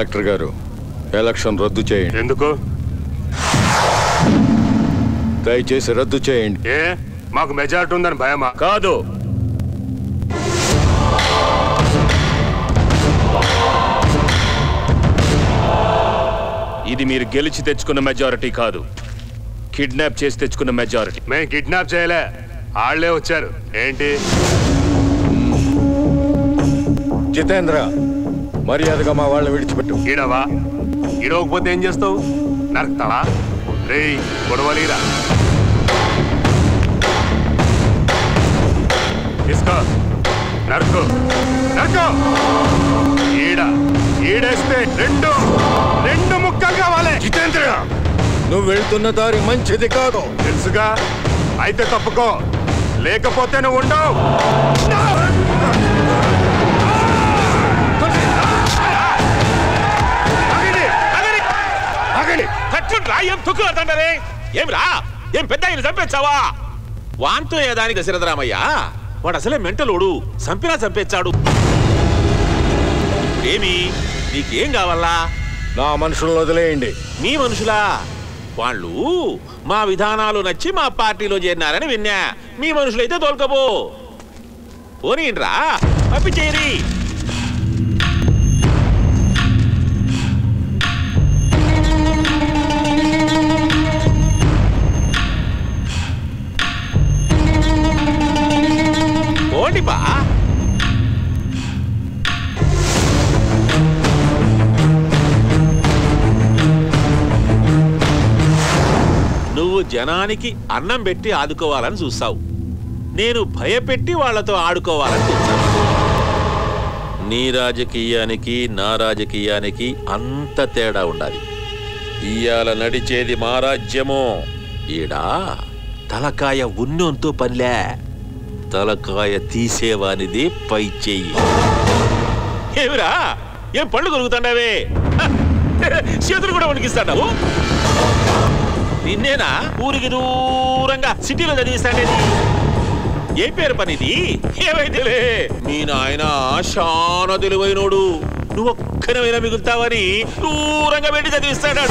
Collector గారు election రద్దు చేయండి ఎందుకు దయచేసి రద్దు చేయండి ఏ మాకు మెజారిటీ ఉందని భయమా కాదు ఇది మీరు గెలిచి తెచ్చుకున్న మెజారిటీ కాదు కిడ్నాప్ చేసి తెచ్చుకున్న మెజారిటీ మేము కిడ్నాప్ చేయలే వాళ్ళే వచ్చారు ఏంటి జితేంద్ర మర్యాదగా మా వాళ్ళని విడిచిపెట్టు ఈడవా ఈడవకపోతే ఏం చేస్తావు నరకతావా రేయ్ గొడవలీరా తీసుకో నరుకు నరుకు ఈడ ఈడేస్తే రెండు రెండు ముక్కలు కావాలి జితేంద్ర నువ్వు వెళ్తున్న దారి మంచిది కాదు తెలుసుగా అయితే తప్పుకో లేకపోతే నువ్వు ఉండవు ఆగండి, ఆగండి, ఆగండి. కట్టుండ్రా ఏం తొక్కులాడుతుంటారే ఏం రా ఏం పెద్ద ఆయన చంపేచ్చావా వాంతో ఏదానికి దశరథరామయ్య వాడు అసలే మెంటలోడు చంపినా చంపేచ్చాడు ఏమి నీకేం కావాలా నా మనుషులను వదిలేయండి మీ మనుషులా వాళ్ళు మా విధానాలు నచ్చి మా పార్టీలో చేరినారని విన్నా మీ మనుషులైతే తోలుకపో పోనీండ్రా పంపించేయరి పోండి బా నువ్వు జనానికి అన్నం పెట్టి ఆదుకోవాలని చూస్తావు నేను భయపెట్టి వాళ్ళతో ఆడుకోవాలని చూస్తాను నీ రాజకీయానికి నా రాజకీయానికి అంత తేడా ఉండాలి ఇయ్యాల నడిచేది మా రాజ్యమో ఈడా తలకాయ ఉన్నొంతో పనిలే తలకాయ తీసేవానిది పై చెయ్యి ఏమిరా ఏం పళ్ళు కొరుకుతాండావే హ! చేతులు కూడా వణికిస్తాడావు నిన్నేనా ఊరికి దూరంగా సిటీలో చదివిస్తాడేది ఏ పేరు పనిది ఏమైతేలే మీ నాయన చాలా తెలివైనోడు నువ్వు ఒక్కనమైనా మిగులుతావని దూరంగా పెట్టి చదివిస్తాడు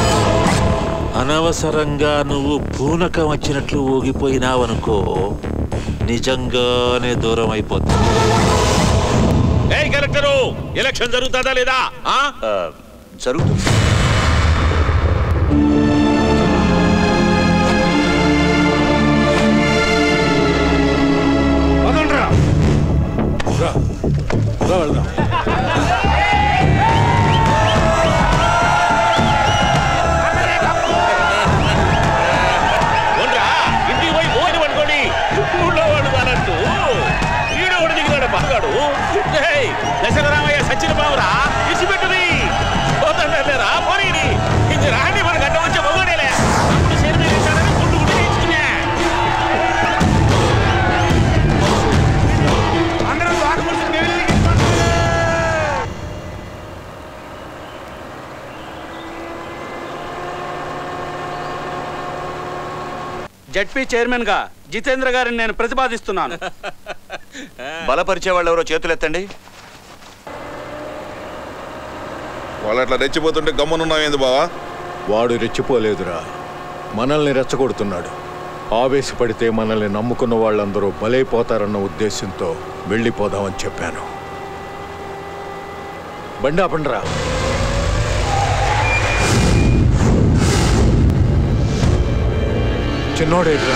అనవసరంగా నువ్వు పూనకం వచ్చినట్లు ఊగిపోయినావనుకో నిజంగానే దూరం అయిపోతుంది ఏ కలెక్టరు ఎలక్షన్ జరుగుతుందా లేదా ఆ జరుగుతుంది వదలరా. రా రా వెళ్దాం ఉండరా ఇంటికి పోయి భోజనం పట్టుకోండి ఊళ్ళో వాడు అన్నట్టు ఈడ ఒకటి దిగినాడు బాగాడు ఏయ్, దశరథరామయ్య సచిన బావురా ఇచ్చిపెట్టుది పోతాడా పోనీ ఇది రాండి మనకు అడ్డం వచ్చే మొగడేలే అప్పుడు చేతి వేశాడని గుండు గుండు తీసుకున్నా అందరూ వాకమూసి దేవుళ్ళకి జడ్పీ చైర్మన్ గా జితేంద్ర గారిని నేను ప్రతిపాదిస్తున్నాను బలపరిచే వాళ్ళు ఎవరో చేతులు ఎత్తండి వాళ్ళు అట్లా రెచ్చిపోతుంటే గమ్మునున్నావేంది బావా వాడు రెచ్చిపోలేదురా మనల్ని రెచ్చగొడుతున్నాడు ఆవేశపడితే మనల్ని నమ్ముకున్న వాళ్ళందరూ బలైపోతారన్న ఉద్దేశంతో వెళ్ళిపోదామని చెప్పాను బండి ఆపండిరా చిన్నోడేట్రా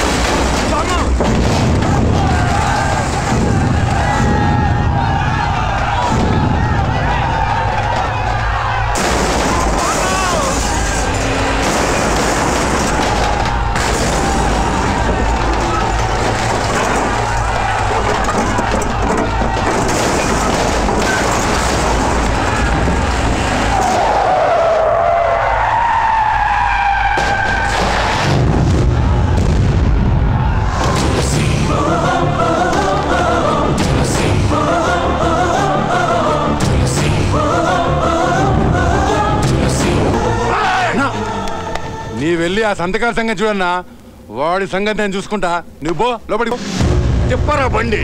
నీ వెళ్ళి ఆ సంతకాల సంగతి చూడన్నా వాడి సంగతి నేను చూసుకుంటా నువ్వు పో లోపలికి పో చెప్పరా బండి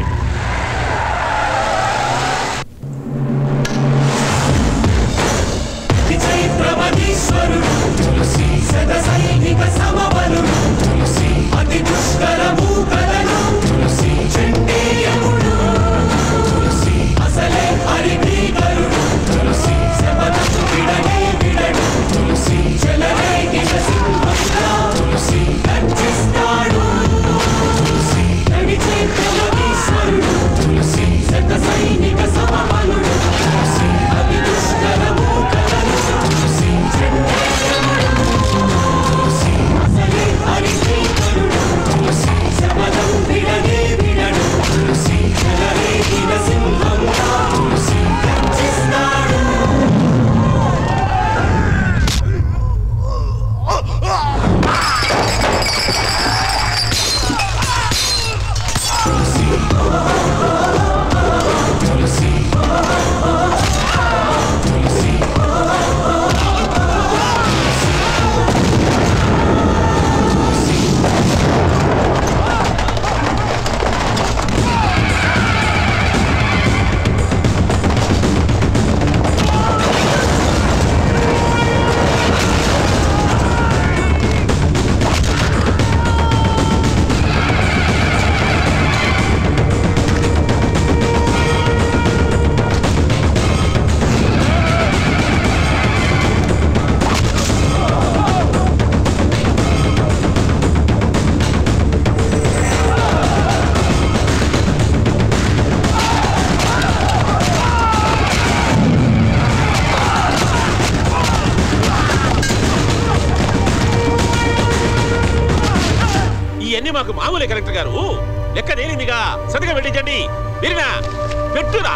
ఇది మాకు మామూలే కలెక్టర్ గారు లెక్క తేలిందిగా సరిగా పెట్టించండి విరినా పెట్టురా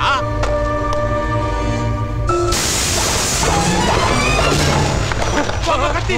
కత్తి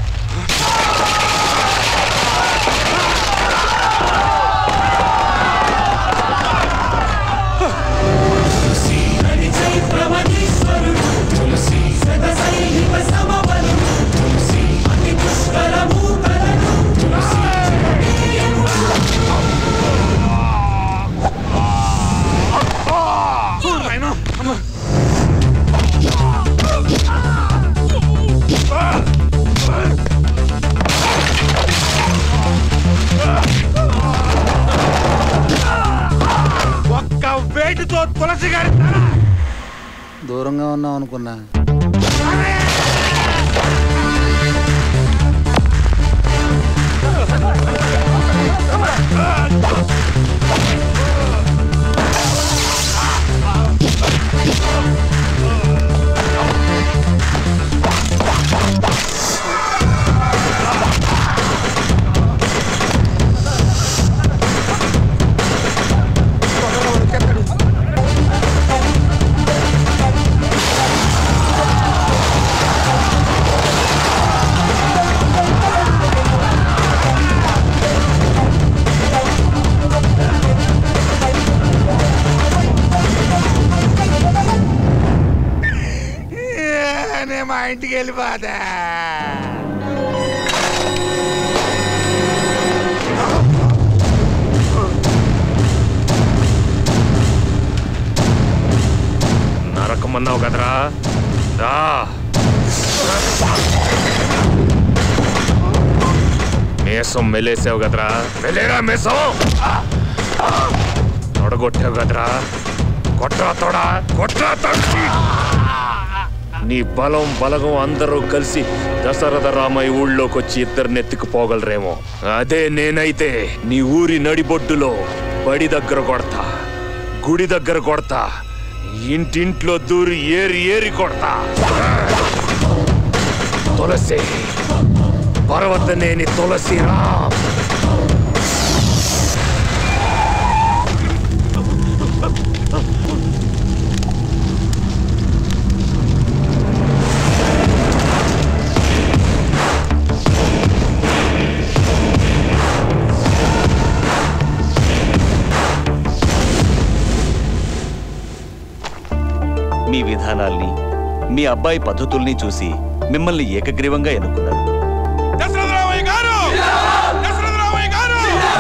ఒక్క వేటుతో తులసి గారి తల దూరంగా ఉన్నాం అనుకున్నా నేను మా ఇంటికి వెళ్ళిపోతా నరకమన్నావు కదరా రా మేసం మెలేసావు కదరా మెలేరా మేసం తొడగొట్టావు కదరా కొట్రా తొడ కొట్రా తొడి నీ బలం బలగం అందరూ కలిసి దశరథ రామయ్య ఊళ్ళోకి వచ్చి ఇద్దరిని ఎత్తుకుపోగలరేమో అదే నేనైతే నీ ఊరి నడిబొడ్డులో బడి దగ్గర కొడతా గుడి దగ్గర కొడతా ఇంటింట్లో దూరి ఏరి ఏరి కొడతా తులసి పర్వతనేని తులసి రామ్ మీ విధానాల్ని మీ అబ్బాయి పద్ధతుల్ని చూసి మిమ్మల్ని ఏకగ్రీవంగా ఎన్నుకున్నారు దశరథరామయ్య గారు దశరథరామయ్య గారు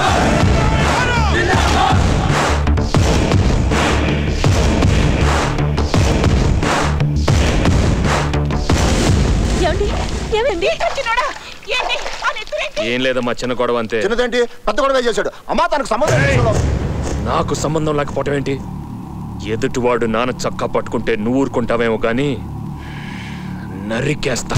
ఏమండి ఏమండి చచ్చినోడా ఏంటి ఆ నెత్తురేంటి ఏం లేదమ్మా చిన్న గొడవ అంతే చిన్నదేంటి పెద్ద గొడవ చేశాడు అమ్మా తనకు సంబంధం లేదు. నాకు సంబంధం లేకపోవటం ఏంటి ఎదుటివాడు నాన్న చక్కా పట్టుకుంటే నువ్వు ఊరుకుంటావేమో గాని నరికేస్తా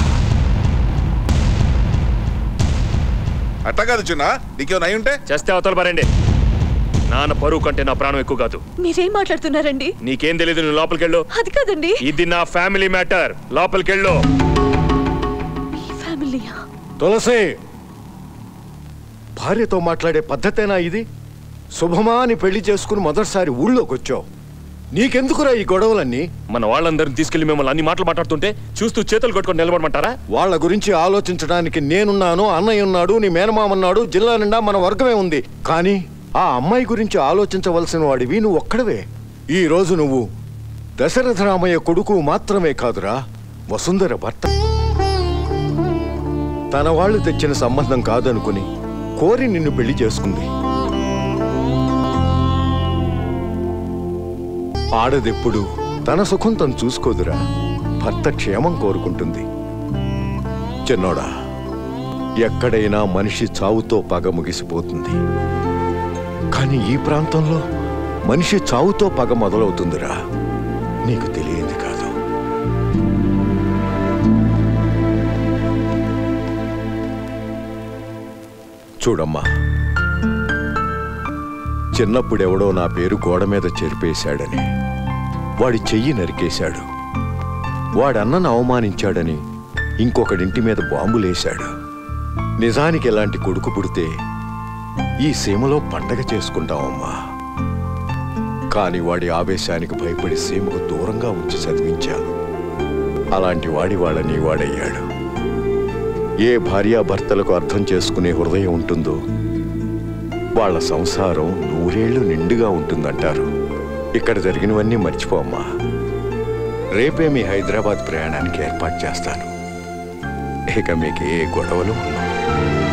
అట్టా కాదు చిన్న నీకేమో నై ఉంటే చేస్తే అవతల పారండి నాన్న పరువు కంటే నా ప్రాణం ఎక్కువ కాదు మీరేం మాట్లాడుతున్నారండి నీకేం తెలియదు నువ్వు లోపలికెళ్ళు అది కాదండి ఇది నా ఫ్యామిలీ మ్యాటర్ లోపలికెళ్ళు మీ ఫ్యామిలీయా తులసి భార్యతో మాట్లాడే పద్ధతేనా ఇది శుభమా అని పెళ్లి చేసుకుని మొదటిసారి ఊళ్ళోకి వచ్చావు నీకెందుకురా ఈ గొడవలన్నీ మన వాళ్ళందరిని తీసుకెళ్లి మిమ్మల్ని అన్ని మాటలు మాట్లాడుతుంటే చూస్తూ చేతులు కొట్టుకొని నిలబడమంటారా వాళ్ళ గురించి ఆలోచించడానికి నేనున్నాను అన్నయ్య ఉన్నాడు నీ మేనమామన్నాడు జిల్లా నిండా మన వర్గమే ఉంది కానీ ఆ అమ్మాయి గురించి ఆలోచించవలసిన వాడివి నువ్వు ఒక్కడవే ఈ రోజు నువ్వు దశరథ రామయ్య కొడుకు మాత్రమే కాదురా వసుంధర భర్త తన వాళ్ళు తెచ్చిన సంబంధం కాదనుకుని కోరి నిన్ను పెళ్లి చేసుకుంది ఆడదెప్పుడు తన సుఖం తను చూసుకోదురా భర్త క్షేమం కోరుకుంటుంది చిన్నోడా ఎక్కడైనా మనిషి చావుతో పగ ముగిసిపోతుంది కానీ ఈ ప్రాంతంలో మనిషి చావుతో పగ మొదలవుతుందిరా నీకు తెలియంది కాదు చూడమ్మా చిన్నప్పుడెవడో నా పేరు గోడ మీద చెరిపేశాడని వాడి చెయ్యి నరికేశాడు వాడన్నను అవమానించాడని ఇంకొకడింటి మీద బాంబులేశాడు నిజానికి ఎలాంటి కొడుకు పుడితే ఈ సీమలో పండగ చేసుకుంటామమ్మా కానీ వాడి ఆవేశానికి భయపడి సీమకు దూరంగా ఉంచి చదివించాను అలాంటి వాడి వాళ్ళని వాడయ్యాడు ఏ భార్యాభర్తలకు అర్థం చేసుకునే హృదయం ఉంటుందో వాళ్ళ సంసారం నూరేళ్లు నిండుగా ఉంటుందంటారు ఇక్కడ జరిగినవన్నీ మర్చిపోమ్మా రేపే మీ హైదరాబాద్ ప్రయాణానికి ఏర్పాటు చేస్తాను ఇక మీకు ఏ గొడవలు ఉండవు